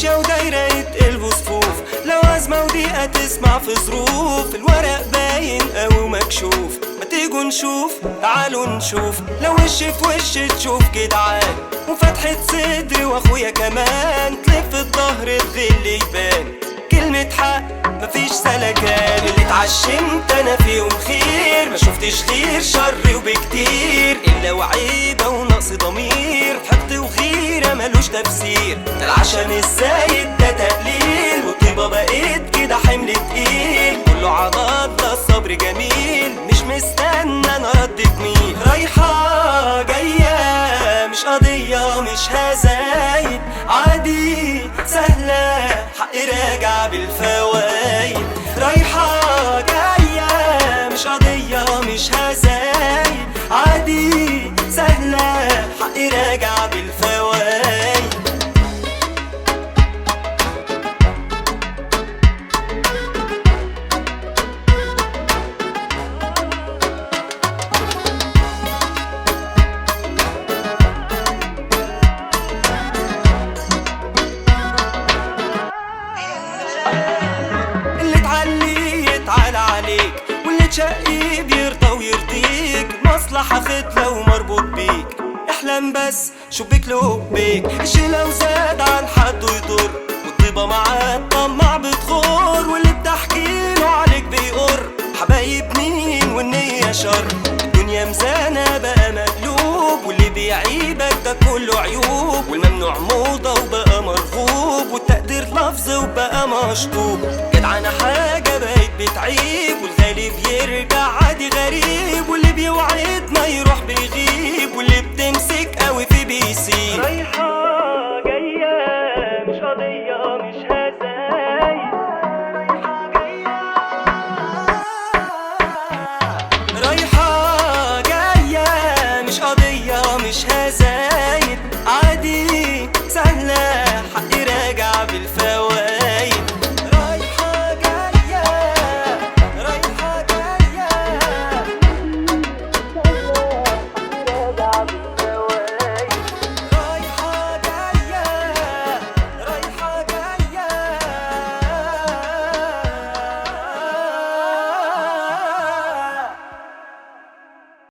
ماشية ودايرة يتقلبوا صفوف لو أزمة وضيقة تسمع في ظروف الورق باين أو مكشوف ما تيجوا نشوف تعالوا نشوف لو وش في وش تشوف جدعان وفتحة صدر واخويا كمان تلف الظهر الغل يبان كلمة حق مفيش سلكان اللي اتعشمت انا فيهم خير ما شفتش غير شر وبكتير الا وعيبة ونقص ضمير حقد وغيرة ملوش تفسير ده العشم الزايد ده تقليل والطيبة بقيت كده حمل تقيل كله عضاد ده الصبر جميل مش مستنى انا رد جميل رايحة جاية مش قضية مش هزايد عادي سهلة حق راجع بالفوايد رايحة جاية مش قضية مش هزايد عادي سهلة حق راجع بالفوايد اللي تعلي يتعالى عليك واللي تشقي بيرضى ويرضيك مصلحة ختلة ومربوط بيك احلم بس شبيك لقبيك الشي لو زاد عن حده يضر والطيبة معاه الطمع بتغور واللي بتحكي له عليك بيقر حبايب مين والنية شر الدنيا مزانة بقى مقلوب واللي بيعيبك ده كله عيوب والممنوع موضة وبقى مرغوب والتقدير لفظ وبقى مشطوب جدعانة حاجة بقت بتعيب والغالي بيرجع عادي غريب